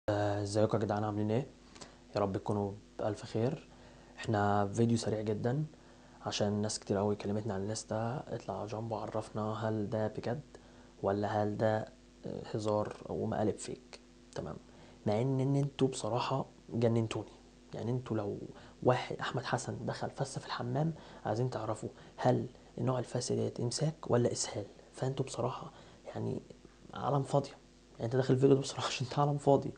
ازيكم يا جدعان عاملين ايه يا رب تكونوا بألف خير احنا فيديو سريع جدا عشان ناس كتير قوي كلمتنا عن الليسته اطلع جامبو عرفنا هل ده بجد ولا هل ده آه، هزار او مقالب فيك تمام مع ان ان انتوا بصراحه جننتوني يعني انتوا لو واحد احمد حسن دخل فس في الحمام عايزين تعرفوا هل النوع الفاسد ديت امساك ولا اسهال فانتوا بصراحه يعني عالم فاضيه يعني انت داخل الفيديو ده بصراحه عشان انت عالم فاضي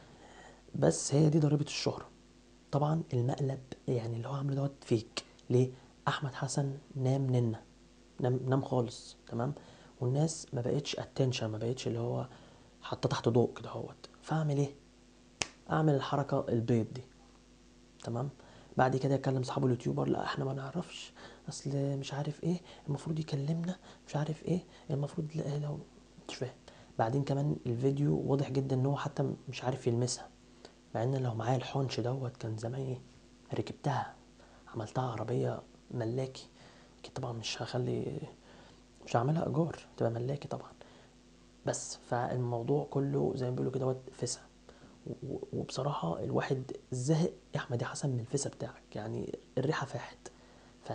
بس هي دي ضريبة الشهرة طبعا المقلب يعني اللي هو عامله دوت فيك ليه احمد حسن نام ننا نام نام خالص تمام والناس ما بقتش اتنشن ما بقتش اللي هو حاطه تحت ضوء كده هوت فاعمل ايه اعمل الحركه البيض دي تمام بعد كده يكلم صاحبه اليوتيوبر لا احنا ما نعرفش اصل مش عارف ايه المفروض يكلمنا مش عارف ايه المفروض لا- لو مش فاهم بعدين كمان الفيديو واضح جدا ان هو حتى مش عارف يلمسها مع ان لو معايا الحونش دوت كان زماني ركبتها عملتها عربية ملاكي اكيد طبعا مش هخلي مش هعملها ايجار تبقى ملاكي طبعا بس فالموضوع كله زي ما بيقولوا كده دوت فسا و- وبصراحة الواحد زهق يا أحمد يا حسن من الفسا بتاعك يعني الريحة فاحت ف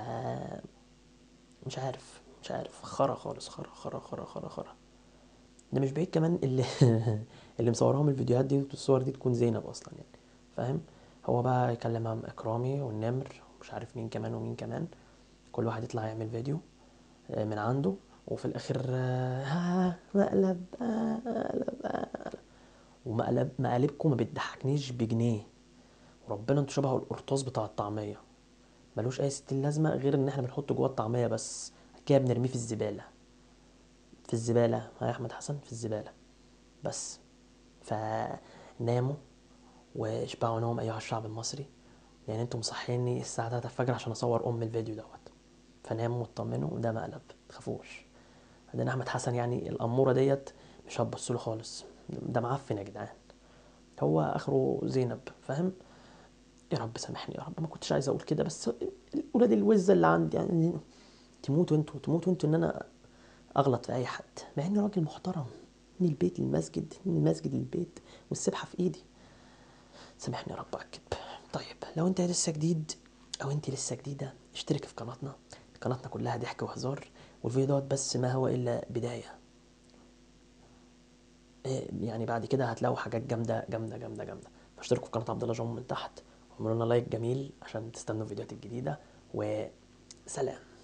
مش عارف مش عارف خرا خالص خرا خرا خرا خرا خرا ده مش بعيد كمان اللي اللي مصورهم الفيديوهات دي والصور دي تكون زينب اصلا يعني فاهم هو بقى يكلم عن اكرامي والنمر ومش عارف مين كمان ومين كمان كل واحد يطلع يعمل فيديو آه، من عنده وفي الاخر آه، ها مقلب آه، مقلب آه، مقلب. ومقلب مقالبكم ما بتضحكنيش بجنيه وربنا انتوا شبه القرطاس بتاع الطعميه ملوش اي ستين لازمه غير ان احنا بنحطه جوه الطعميه بس كده بنرميه في الزباله في الزباله ها يا احمد حسن في الزباله بس فناموا واشبعوا نوم ايها الشعب المصري لان انتم مصحيني الساعه 3 الفجر عشان اصور ام الفيديو دوت فناموا واطمنوا ده مقلب متخافوش بعدين احمد حسن يعني الاموره ديت مش هتبص له خالص ده معفن يا جدعان هو اخره زينب فاهم يا رب سامحني يا رب ما كنتش عايز اقول كده بس ولاد الوزه اللي عندي يعني تموتوا انتوا تموتوا انتوا ان انا اغلط في اي حد مع اني راجل محترم من البيت للمسجد من المسجد للبيت والسبحه في ايدي سامحني يا رب على الكذب طيب لو انت لسه جديد او انت لسه جديده اشترك في قناتنا قناتنا كلها ضحك وهزار والفيديو دوت بس ما هو الا بدايه إيه يعني بعد كده هتلاقوا حاجات جامده جامده جامده جامده فاشتركوا في قناه عبد الله جون من تحت واعملوا لنا لايك جميل عشان تستنوا الفيديوهات الجديده وسلام